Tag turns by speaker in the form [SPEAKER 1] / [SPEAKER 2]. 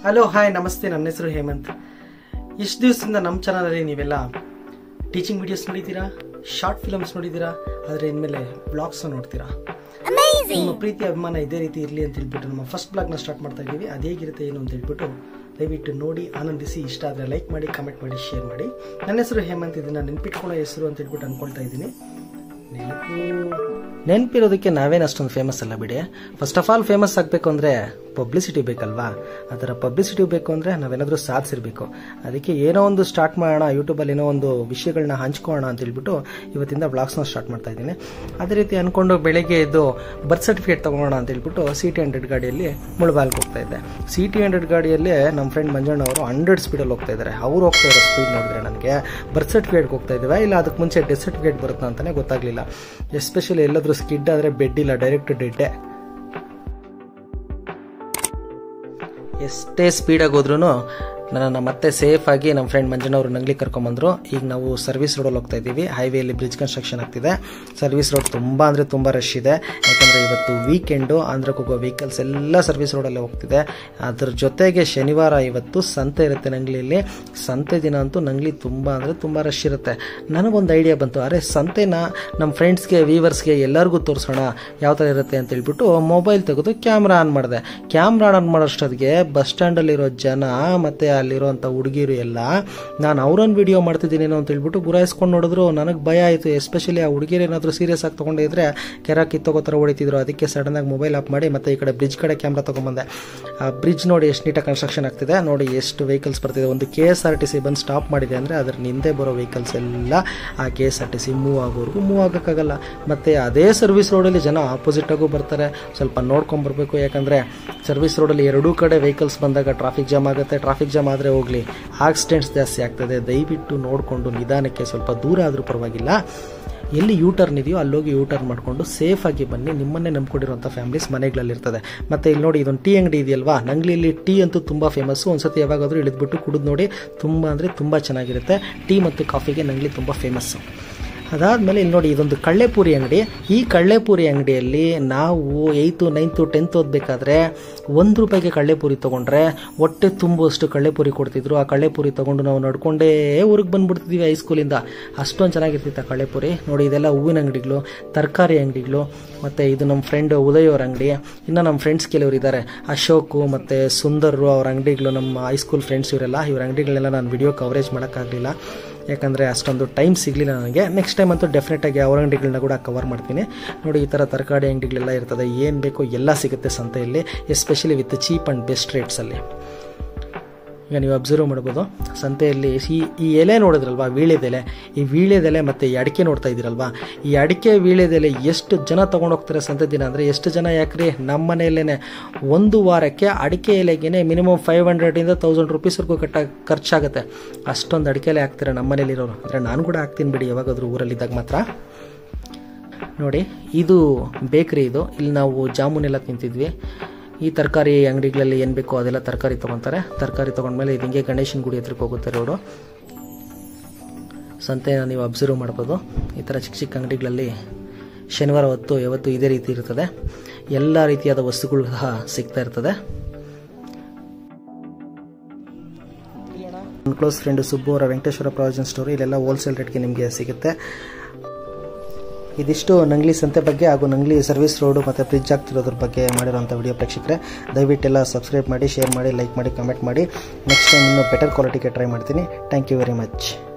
[SPEAKER 1] hello hi ನಮಸ್ತೆ ನನ್ನ ಹೆಸರು ಹೇಮಂತ್ ಇಷ್ಟು ದಿವಸದಿಂದ ನಮ್ಮ ಚಾನಲಲ್ಲಿ ನೀವೆಲ್ಲ ಟೀಚಿಂಗ್ ವಿಡಿಯೋಸ್ ನೋಡಿದ್ದೀರಾ ಶಾರ್ಟ್ ಫಿಲಮ್ಸ್ ನೋಡಿದ್ದೀರಾ ಆದರೆ ಇನ್ಮೇಲೆ ಬ್ಲಾಗ್ಸ್ ನೋಡ್ತೀರಾ ನಿಮ್ಮ ಪ್ರೀತಿ ಅಭಿಮಾನ ಇದೇ ರೀತಿ ಇರಲಿ ಅಂತ ಹೇಳ್ಬಿಟ್ಟು ನಮ್ಮ ಫಸ್ಟ್ ಬ್ಲಾಗ್ನ ಸ್ಟಾರ್ಟ್ ಮಾಡ್ತಾ ಇದ್ದೀವಿ ಅದು ಹೇಗಿರುತ್ತೆ ಏನು ಅಂತ ಹೇಳ್ಬಿಟ್ಟು ದಯವಿಟ್ಟು ನೋಡಿ ಆನಂದಿಸಿ ಇಷ್ಟ ಆದರೆ ಲೈಕ್ ಮಾಡಿ ಕಮೆಂಟ್ ಮಾಡಿ ಶೇರ್ ಮಾಡಿ ನನ್ನ ಹೆಸರು ಹೇಮಂತ್ ಇದನ್ನು ನೆನ್ಪಿಟ್ಕೊಳ್ಳೋ ಹೆಸರು ಅಂತ ಹೇಳ್ಬಿಟ್ಟು ಅನ್ಕೊಳ್ತಾ ಇದ್ದೀನಿ ನೆನಪು ನೆನಪಿರೋದಕ್ಕೆ ನಾವೇನು ಅಷ್ಟೊಂದು ಫೇಮಸ್ ಅಲ್ಲ ಬಿಡಿ ಫಸ್ಟ್ ಆಫ್ ಆಲ್ ಫೇಮಸ್ ಆಗಬೇಕು ಅಂದರೆ ಪಬ್ಲಿಸಿಟಿ ಬೇಕಲ್ವಾ ಆ ಥರ ಪಬ್ಲಿಸಿಟಿ ಬೇಕು ಅಂದರೆ ನಾವೇನಾದರೂ ಸಾಧಿಸಿರ್ಬೇಕು ಅದಕ್ಕೆ ಏನೋ ಒಂದು ಸ್ಟಾರ್ಟ್ ಮಾಡೋಣ ಯೂಟ್ಯೂಬಲ್ಲಿ ಏನೋ ಒಂದು ವಿಷಯಗಳನ್ನ ಹಂಚ್ಕೊಳ್ಳೋಣ ಅಂತ ಹೇಳ್ಬಿಟ್ಟು ಇವತ್ತಿಂದ ವ್ಲಾಗ್ಸ್ನ ಸ್ಟಾರ್ಟ್ ಮಾಡ್ತಾ ಇದ್ದೀನಿ ಅದೇ ರೀತಿ ಅಂದ್ಕೊಂಡು ಬೆಳಗ್ಗೆ ಎದ್ದು ಬರ್ತ್ ಸರ್ಟಿಫಿಕೇಟ್ ತೊಗೊಳೋಣ ಅಂತ ಹೇಳ್ಬಿಟ್ಟು ಸಿ ಟಿ ಹಂಡ್ರೆಡ್ ಗಾಡಿಯಲ್ಲಿ ಮುಳಬಾಲ್ಗೆ ಹೋಗ್ತಾ ಇದ್ದೆ ಸಿ ಟಿ ಹಂಡ್ರೆಡ್ ಗಾಡಿಯಲ್ಲಿ ನಮ್ಮ ಫ್ರೆಂಡ್ ಮಂಜಣ್ಣ ಅವರು ಹಂಡ್ರೆಡ್ ಸ್ಪೀಡಲ್ಲಿ ಹೋಗ್ತಾ ಇದ್ದಾರೆ ಅವ್ರು ಹೋಗ್ತಾ ಇರೋ ಸ್ಪೀಡ್ ನೋಡಿದ್ರೆ ನನಗೆ ಬರ್ತ್ ಸರ್ಟಿಫಿಕೇಟ್ಗೆ ಹೋಗ್ತಾ ಇದ್ದೀವಿ ಇಲ್ಲ ಅದಕ್ಕೆ ಮುಂಚೆ ಡೆತ್ ಸರ್ಟಿಫಿಕೇಟ್ ಬರುತ್ತಾ ಅಂತಲೇ ಗೊತ್ತಾಗಲಿಲ್ಲ ಎಸ್ಪೆಷಲಿ ಎಲ್ಲಾದರೂ ಸ್ಕಿಡ್ ಆದರೆ ಬೆಡ್ ಇಲ್ಲ ಡೈರೆಕ್ಟ್ ಡೆಡ್ಡೆ ಎಷ್ಟೇ ಸ್ಪೀಡಾಗಿ ಹೋದ್ರೂ ನನ್ನನ್ನು ಮತ್ತೆ ಸೇಫ್ ಆಗಿ ನಮ್ಮ ಫ್ರೆಂಡ್ ಮಂಜನವರು ನಂಗ್ಲಿ ಕರ್ಕೊಂಬಂದರು ಈಗ ನಾವು ಸರ್ವಿಸ್ ರೋಡಲ್ಲಿ ಹೋಗ್ತಾ ಇದ್ದೀವಿ ಹೈವೇಲಿ ಬ್ರಿಡ್ಜ್ ಕನ್ಸ್ಟ್ರಕ್ಷನ್ ಆಗ್ತಿದೆ ಸರ್ವಿಸ್ ರೋಡ್ ತುಂಬ ಅಂದರೆ ತುಂಬ ರಶ್ ಇದೆ ಯಾಕಂದರೆ ಇವತ್ತು ವೀಕೆಂಡು ಆಂಧ್ರಕ್ಕೆ ಹೋಗೋ ವೆಹಿಕಲ್ಸ್ ಎಲ್ಲ ಸರ್ವಿಸ್ ರೋಡಲ್ಲೇ ಹೋಗ್ತಿದೆ ಅದ್ರ ಜೊತೆಗೆ ಶನಿವಾರ ಇವತ್ತು ಸಂತೆ ಇರುತ್ತೆ ನಂಗ್ಲಿಯಲ್ಲಿ ಸಂತೆ ದಿನ ಅಂತೂ ನಂಗ್ಲಿ ತುಂಬ ಅಂದರೆ ತುಂಬ ರಶ್ ಇರುತ್ತೆ ನನಗೊಂದು ಐಡಿಯಾ ಬಂತು ಅರೆ ಸಂತೆನ ನಮ್ಮ ಫ್ರೆಂಡ್ಸ್ಗೆ ವೀವರ್ಸ್ಗೆ ಎಲ್ಲರಿಗೂ ತೋರಿಸೋಣ ಯಾವ ಥರ ಇರುತ್ತೆ ಅಂತ ಹೇಳ್ಬಿಟ್ಟು ಮೊಬೈಲ್ ತೆಗೆದು ಕ್ಯಾಮ್ರಾ ಆನ್ ಮಾಡಿದೆ ಕ್ಯಾಮ್ರಾ ಆನ್ ಮಾಡೋಷ್ಟೊತ್ತಿಗೆ ಬಸ್ ಸ್ಟ್ಯಾಂಡಲ್ಲಿರೋ ಜನ ಮತ್ತು ಅಲ್ಲಿರೋಂಥ ಹುಡುಗಿರು ಎಲ್ಲ ನಾನು ಅವ್ರನ್ನ ವಿಡಿಯೋ ಮಾಡ್ತಿದ್ದೀನೇನೋ ಅಂತ ಹೇಳ್ಬಿಟ್ಟು ಗುರಾಯಿಸ್ಕೊಂಡು ನೋಡಿದ್ರು ನನಗೆ ಭಯ ಆಯಿತು ಎಸ್ಪೆಷಲಿ ಆ ಹುಡುಗಿರು ಏನಾದರೂ ಸೀರಿಯಸ್ ಆಗಿ ತೊಗೊಂಡಿದ್ರೆ ಕೆರ ಕಿತ್ತೋಗೋ ಥರ ಹೊಡಿತಿದ್ರು ಅದಕ್ಕೆ ಸಡನ್ನಾಗಿ ಮೊಬೈಲ್ ಆಫ್ ಮಾಡಿ ಮತ್ತು ಈ ಕಡೆ ಬ್ರಿಡ್ಜ್ ಕಡೆ ಕ್ಯಾಮ್ರಾ ತೊಗೊಂಬಂದೆ ಆ ಬ್ರಿಡ್ಜ್ ನೋಡಿ ಎಷ್ಟು ನೀಟಾಗಿ ಕನ್ಸ್ಟ್ರಕ್ಷನ್ ಆಗ್ತಿದೆ ನೋಡಿ ಎಷ್ಟು ವೆಹಿಕಲ್ಸ್ ಬರ್ತಿದೆ ಒಂದು K S R T C ಬಂದು ಸ್ಟಾಪ್ ಮಾಡಿದೆ ಅಂದರೆ ಅದ್ರ ಹಿಂದೆ ಬರೋ ವೆಹಿಕಲ್ಸ್ ಎಲ್ಲ ಆ K S R T C move ಆಗೋವರೆಗೂ ಮೂವ್ ಆಗೋಕ್ಕಾಗಲ್ಲ ಮತ್ತು ಅದೇ ಸರ್ವಿಸ್ ರೋಡಲ್ಲಿ ಜನ ಆಪೋಸಿಟಾಗೂ ಬರ್ತಾರೆ ಸ್ವಲ್ಪ ನೋಡ್ಕೊಂಬರ್ಬೇಕು ಯಾಕಂದರೆ ಸರ್ವಿಸ್ ರೋಡಲ್ಲಿ ಎರಡೂ ಕಡೆ ವೆಹಿಕಲ್ಸ್ ಬಂದಾಗ ಟ್ರಾಫಿಕ್ ಜಾಮ್ ಆಗುತ್ತೆ ಟ್ರಾಫಿಕ್ ಜಾಮ್ ಆದರೆ ಹೋಗಲಿ ಆಕ್ಸಿಡೆಂಟ್ಸ್ ಜಾಸ್ತಿ ಆಗ್ತದೆ ದಯವಿಟ್ಟು ನೋಡಿಕೊಂಡು ನಿಧಾನಕ್ಕೆ ಸ್ವಲ್ಪ ದೂರ ಆದರೂ ಪರವಾಗಿಲ್ಲ ಎಲ್ಲಿ ಯೂ ಟರ್ನ್ ಇದೆಯೋ ಅಲ್ಲೋಗಿ ಯೂ ಟರ್ನ್ ಮಾಡಿಕೊಂಡು ಸೇಫಾಗಿ ಬನ್ನಿ ನಿಮ್ಮನ್ನೇ ನಂಬ್ಕೊಂಡಿರುವಂಥ ಫ್ಯಾಮಿಲೀಸ್ ಮನೆಗಳಲ್ಲಿರ್ತದೆ ಮತ್ತು ಇಲ್ಲಿ ನೋಡಿ ಇದೊಂದು ಟೀ ಅಂಗಡಿ ಇದೆಯಲ್ವಾ ನಂಗ್ಲಿಯಲ್ಲಿ ಟೀ ಅಂತೂ ತುಂಬ ಫೇಮಸ್ಸು ಒಂದ್ಸತಿ ಯಾವಾಗಾದರೂ ಇಳಿದ್ಬಿಟ್ಟು ಕುಡಿದು ನೋಡಿ ತುಂಬ ಅಂದರೆ ತುಂಬ ಚೆನ್ನಾಗಿರುತ್ತೆ ಟೀ ಮತ್ತು ಕಾಫಿಗೆ ನಂಗ್ಲಿ ತುಂಬ ಫೇಮಸ್ಸು ಅದಾದಮೇಲೆ ಇಲ್ಲಿ ನೋಡಿ ಇದೊಂದು ಕಳ್ಳೆಪೂರಿ ಅಂಗಡಿ ಈ ಕಳ್ಳೆಪೂರಿ ಅಂಗಡಿಯಲ್ಲಿ ನಾವು ಏಯ್ತು ನೈನ್ತು ಟೆಂತ್ ಓದಬೇಕಾದ್ರೆ ಒಂದು ರೂಪಾಯಿಗೆ ಕಳ್ಳೆಪೂರಿ ತೊಗೊಂಡ್ರೆ ಹೊಟ್ಟೆ ತುಂಬುವಷ್ಟು ಕಳ್ಳೆಪೂರಿ ಕೊಡ್ತಿದ್ರು ಆ ಕಳ್ಳೆಪೂರಿ ತೊಗೊಂಡು ನಾವು ನಡ್ಕೊಂಡೇ ಊರಿಗೆ ಬಂದ್ಬಿಡ್ತಿದ್ವಿ ಹೈಸ್ಕೂಲಿಂದ ಅಷ್ಟೊಂದು ಚೆನ್ನಾಗಿರ್ತಿತ್ತು ಆ ಕಳ್ಳೆಪೂರಿ ನೋಡಿ ಇದೆಲ್ಲ ಹೂವಿನ ಅಂಗಡಿಗಳು ತರಕಾರಿ ಅಂಗಡಿಗಳು ಮತ್ತು ಇದು ನಮ್ಮ ಫ್ರೆಂಡ್ ಉದಯ್ ಅವ್ರ ಅಂಗಡಿ ಇನ್ನು ನಮ್ಮ ಫ್ರೆಂಡ್ಸ್ ಕೆಲವರು ಇದ್ದಾರೆ ಅಶೋಕು ಮತ್ತು ಸುಂದರ್ರು ಅವ್ರ ಅಂಗಡಿಗಳು ನಮ್ಮ ಹೈಸ್ಕೂಲ್ ಫ್ರೆಂಡ್ಸ್ ಇವರೆಲ್ಲ ಇವ್ರ ಅಂಗಡಿಗಳನ್ನೆಲ್ಲ ನಾನು ವಿಡಿಯೋ ಕವರೇಜ್ ಮಾಡೋಕ್ಕಾಗಲಿಲ್ಲ ಯಾಕಂದರೆ ಅಷ್ಟೊಂದು ಟೈಮ್ ಸಿಗಲಿಲ್ಲ ನನಗೆ ನೆಕ್ಸ್ಟ್ ಟೈಮ್ ಅಂತೂ ಡೆಫಿನೆಟಾಗಿ ಅವ್ರ ಅಂಗಡಿಗಳನ್ನ ಕೂಡ ಕವರ್ ಮಾಡ್ತೀನಿ ನೋಡಿ ಈ ಥರ ತರಕಾರಿ ಅಂಗಡಿಗಳೆಲ್ಲ ಇರ್ತದೆ ಏನು ಬೇಕೋ ಎಲ್ಲ ಸಿಗುತ್ತೆ ಸಂತೆಯಲ್ಲಿ especially with cheap and best ರೇಟ್ಸಲ್ಲಿ ಈಗ ನೀವು ಅಬ್ಸರ್ವ್ ಮಾಡ್ಬೋದು ಸಂತೆಯಲ್ಲಿ ಈ ಈ ಎಲೆ ನೋಡಿದ್ರಲ್ವಾ ವೀಳ್ಯದೆಲೆ ಈ ವೀಳ್ಯದೆಲೆ ಮತ್ತು ಈ ಅಡಿಕೆ ನೋಡ್ತಾ ಇದ್ದೀರಲ್ವಾ ಈ ಅಡಿಕೆ ವೀಳ್ಯದೆಲೆ ಎಷ್ಟು ಜನ ತೊಗೊಂಡೋಗ್ತಾರೆ ಸಂತೆ ದಿನ ಅಂದರೆ ಎಷ್ಟು ಜನ ಯಾಕ್ರಿ ನಮ್ಮ ಮನೆಯಲ್ಲೇ ಒಂದು ವಾರಕ್ಕೆ ಅಡಿಕೆ ಎಲೆಗೆ ಮಿನಿಮಮ್ ಫೈವ್ ಹಂಡ್ರೆಡಿಂದ ತೌಸಂಡ್ ರುಪೀಸ್ವರೆಗೂ ಕಟ್ಟ ಖರ್ಚಾಗುತ್ತೆ ಅಷ್ಟೊಂದು ಅಡಿಕೆ ಎಲೆ ಹಾಕ್ತಾರೆ ನಮ್ಮ ಮನೇಲಿರೋರು ಅಂದರೆ ನಾನು ಕೂಡ ಹಾಕ್ತೀನಿ ಬಿಡಿ ಯಾವಾಗಾದರೂ ಊರಲ್ಲಿದ್ದಾಗ ಮಾತ್ರ ನೋಡಿ ಇದು ಬೇಕ್ರಿ ಇದು ಇಲ್ಲಿ ನಾವು ಜಾಮೂನೆಲ್ಲ ತಿಂತಿದ್ವಿ ಈ ತರಕಾರಿ ಅಂಗಡಿಗಳಲ್ಲಿ ಏನು ಬೇಕೋ ಅದೆಲ್ಲ ತರಕಾರಿ ತೊಗೊತಾರೆ ತರಕಾರಿ ತೊಗೊಂಡ್ಮೇಲೆ ಇದು ಹಿಂಗೆ ಗಣೇಶನ ಗುಡಿ ಹತ್ರಕ್ಕೆ ಹೋಗುತ್ತೆ ರೋಡು ಸಂತೆನ ನೀವು ಅಬ್ಸರ್ವ್ ಮಾಡ್ಬೋದು ಈ ಥರ ಚಿಕ್ಕ ಚಿಕ್ಕ ಅಂಗಡಿಗಳಲ್ಲಿ ಶನಿವಾರ ಹೊತ್ತು ಯಾವತ್ತು ಇದೇ ರೀತಿ ಇರ್ತದೆ ಎಲ್ಲ ರೀತಿಯಾದ ವಸ್ತುಗಳು ಸಹ ಸಿಗ್ತಾ ಇರ್ತದೆ ನನ್ನ ಕ್ಲೋಸ್ ಫ್ರೆಂಡ್ ಸುಬ್ಬು ಅವರ ವೆಂಕಟೇಶ್ವರ ಪ್ರಾವಿಷನ್ ಸ್ಟೋರ್ ಇಲ್ಲೆಲ್ಲ ಹೋಲ್ಸೇಲ್ ರೇಟ್ಗೆ ನಿಮಗೆ ಸಿಗುತ್ತೆ ಇದಿಷ್ಟು ನಂಗ್ಲಿ ಸಂತೆ ಬಗ್ಗೆ ಹಾಗೂ ನಂಗ್ಲಿ ಸರ್ವಿಸ್ ರೋಡು ಮತ್ತು ಫ್ರಿಜ್ ಆಗ್ತಿರೋದ್ರ ಬಗ್ಗೆ ಮಾಡಿರೋಂಥ ವಿಡಿಯೋ ಪ್ರೇಕ್ಷಕರೇ ದಯವಿಟ್ಟೆಲ್ಲ ಸಬ್ಸ್ಕ್ರೈಬ್ ಮಾಡಿ ಶೇರ್ ಮಾಡಿ ಲೈಕ್ ಮಾಡಿ ಕಮೆಂಟ್ ಮಾಡಿ ನೆಕ್ಸ್ಟ್ ಟೈಮ್ ಇನ್ನೂ ಬೆಟರ್ ಕ್ವಾಲಿಟಿಗೆ ಟ್ರೈ ಮಾಡ್ತೀನಿ ಥ್ಯಾಂಕ್ ಯು ವೆರಿ ಮಚ್